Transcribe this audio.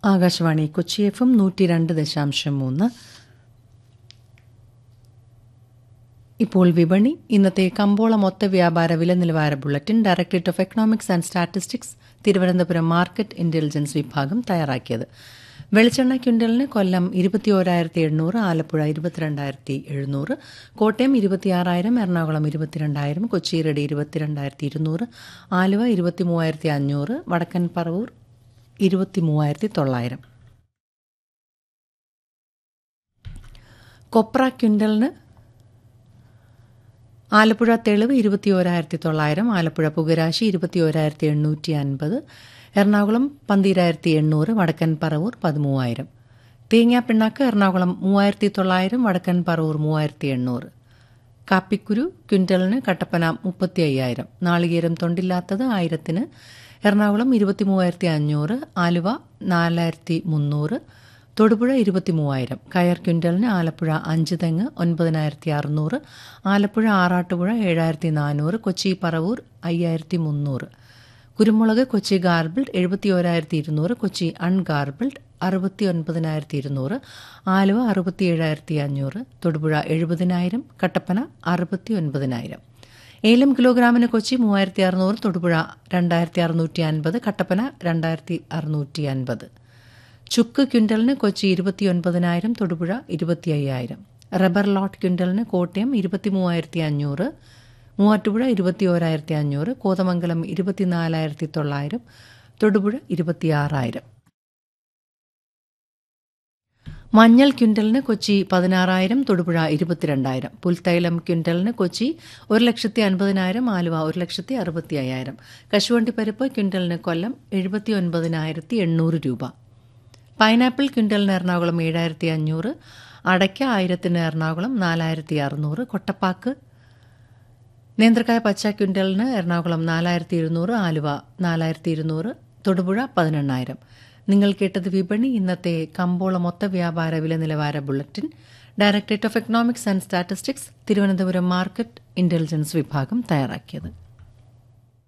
Akashvani Kochi F M നൂറ്റി രണ്ട് ദശാംശം മൂന്ന് ഇപ്പോൾ വിപണി ഇന്നത്തെ കമ്പോള മൊത്ത വ്യാപാര വില നിലവാര bulletin directorate of economics and statistics Thiruvananthapuram market intelligence വിഭാഗം തയ്യാറാക്കിയത് വെളിച്ചെണ്ണ ക്വിൻ്റലിന് കൊല്ലം ഇരുപത്തിയോരായിരത്തി എണ്ണൂറ് ആലപ്പുഴ ഇരുപത്തിരണ്ടായിരത്തി എഴുന്നൂറ് കോട്ടയം ഇരുപത്തിയാറായിരം എറണാകുളം ഇരുപത്തിരണ്ടായിരം കൊച്ചിയിരടി ഇരുപത്തിരണ്ടായിരത്തി ഇരുന്നൂറ് ആലുവ ഇരുപത്തി മൂവായിരത്തി അഞ്ഞൂറ് വടക്കൻ പറവൂർ ഇരുപത്തി മൂവായിരത്തി തൊള്ളായിരം കൊപ്ര ക്വിൻ്റലിന് ആലപ്പുഴ തെളിവ് ഇരുപത്തിയോരായിരത്തി തൊള്ളായിരം ആലപ്പുഴ പുകരാശി ഇരുപത്തിയോരായിരത്തി എണ്ണൂറ്റി അൻപത് എറണാകുളം പന്തീരായിരത്തി എണ്ണൂറ് വടക്കൻ പറവൂർ പതിമൂവായിരം തേങ്ങാപ്പിണ്ണാക്ക് എറണാകുളം മൂവായിരത്തി തൊള്ളായിരം വടക്കൻ പറവൂർ മൂവായിരത്തി എണ്ണൂറ് കാപ്പിക്കുരു ക്വിൻ്റലിന് കട്ടപ്പന മുപ്പത്തി അയ്യായിരം നാളികേരം തൊണ്ടില്ലാത്തത് ആയിരത്തിന് എറണാകുളം ഇരുപത്തി മൂവായിരത്തി അഞ്ഞൂറ് ആലുവ നാലായിരത്തി മുന്നൂറ് തൊടുപുഴ ഇരുപത്തി മൂവായിരം കയർ ക്വിൻ്റലിന് ആലപ്പുഴ അഞ്ച് തെങ്ങ് ഒൻപതിനായിരത്തി അറുന്നൂറ് ആലപ്പുഴ ആറാട്ടുപുഴ ഏഴായിരത്തി നാനൂറ് കൊച്ചി പറവൂർ അയ്യായിരത്തി മുന്നൂറ് കുരുമുളക് കൊച്ചി ഗാർബിൾഡ് എഴുപത്തി ഓരായിരത്തി ഇരുന്നൂറ് കൊച്ചി അൺഗാർബിൾഡ് അറുപത്തി ഒൻപതിനായിരത്തി ഇരുന്നൂറ് ആലുവ അറുപത്തി ഏഴായിരത്തി അഞ്ഞൂറ് തൊടുപുഴ എഴുപതിനായിരം കട്ടപ്പന അറുപത്തി ഒൻപതിനായിരം ഏലം കിലോഗ്രാമിന് കൊച്ചി മൂവായിരത്തി അറുന്നൂറ് തൊടുപുഴ രണ്ടായിരത്തി അറുന്നൂറ്റി അൻപത് കട്ടപ്പന രണ്ടായിരത്തി അറുന്നൂറ്റി അൻപത് ചുക്ക് ക്വിൻ്റലിന് കൊച്ചി ഇരുപത്തിയൊൻപതിനായിരം തൊടുപുഴ ഇരുപത്തി അയ്യായിരം റബ്ബർ ലോട്ട് ക്വിൻ്റലിന് കോട്ടയം ഇരുപത്തി മൂവായിരത്തി അഞ്ഞൂറ് മൂവാറ്റുപുഴ ഇരുപത്തി ഓരായിരത്തി അഞ്ഞൂറ് കോതമംഗലം ഇരുപത്തിനാലായിരത്തി തൊള്ളായിരം തൊടുപുഴ ഇരുപത്തിയാറായിരം മഞ്ഞൾ ക്വിൻ്റലിന് കൊച്ചി പതിനാറായിരം തൊടുപുഴ ഇരുപത്തിരണ്ടായിരം പുൽത്തൈലം ക്വിൻ്റലിന് കൊച്ചി ഒരു ലക്ഷത്തി അൻപതിനായിരം ആലുവ ഒരു ലക്ഷത്തി അറുപത്തി അയ്യായിരം കശുവണ്ടി പരിപ്പ് ക്വിൻ്റലിന് കൊല്ലം എഴുപത്തി ഒൻപതിനായിരത്തി എണ്ണൂറ് രൂപ പൈനാപ്പിൾ ക്വിൻ്റലിന് എറണാകുളം ഏഴായിരത്തി അഞ്ഞൂറ് അടയ്ക്ക ആയിരത്തിന് എറണാകുളം നാലായിരത്തി അറുന്നൂറ് കൊട്ടപ്പാക്ക് നേന്ത്രക്കായ പച്ച ക്വിൻ്റലിന് എറണാകുളം നാലായിരത്തി ഇരുന്നൂറ് ആലുവ നാലായിരത്തി ഇരുന്നൂറ് തൊടുപുഴ പതിനെണ്ണായിരം നിങ്ങൾ കേട്ടത് വിപണി ഇന്നത്തെ കമ്പോള മൊത്ത വ്യാപാര വില നിലവാര bulletin directorate of economics and statistics Thiruvananthapuram market intelligence വിഭാഗം തയ്യാറാക്കിയത്